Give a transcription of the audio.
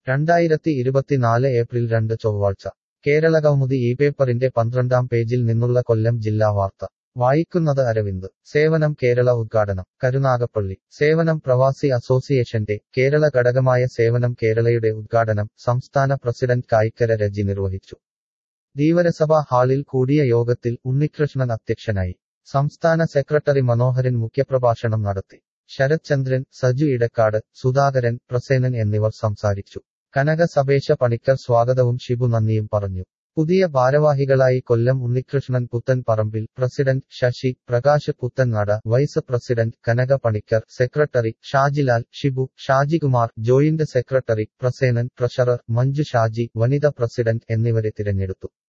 രണ്ടായിരത്തി ഇരുപത്തിനാല് ഏപ്രിൽ രണ്ട് ചൊവ്വാഴ്ച കേരളകൗമുദി ഈ പേപ്പറിന്റെ പന്ത്രണ്ടാം പേജിൽ നിന്നുള്ള കൊല്ലം ജില്ലാ വാർത്ത വായിക്കുന്നത് അരവിന്ദ് സേവനം കേരള ഉദ്ഘാടനം കരുനാഗപ്പള്ളി സേവനം പ്രവാസി അസോസിയേഷന്റെ കേരള ഘടകമായ സേവനം കേരളയുടെ ഉദ്ഘാടനം സംസ്ഥാന പ്രസിഡന്റ് കായിക്കര രജി നിർവഹിച്ചു ധീവരസഭ ഹാളിൽ കൂടിയ യോഗത്തിൽ ഉണ്ണികൃഷ്ണൻ അധ്യക്ഷനായി സംസ്ഥാന സെക്രട്ടറി മനോഹരൻ മുഖ്യപ്രഭാഷണം നടത്തി ശരത് ചന്ദ്രൻ സജു ഇടക്കാട് സുധാകരൻ പ്രസേനൻ എന്നിവർ സംസാരിച്ചു കനക സബേശ പണിക്കർ സ്വാഗതവും ഷിബു നന്ദിയും പറഞ്ഞു പുതിയ ഭാരവാഹികളായി കൊല്ലം ഉണ്ണികൃഷ്ണൻ പുത്തൻ പറമ്പിൽ president Sasi Prakash Puthan Nada vice president Kanaka Panicker secretary Shajilal Shibu Shajikumar joint secretary Prasenan treasurer Manju Shaji വനിത പ്രസിഡന്റ് എന്നിവരെ തിരഞ്ഞെടുത്തു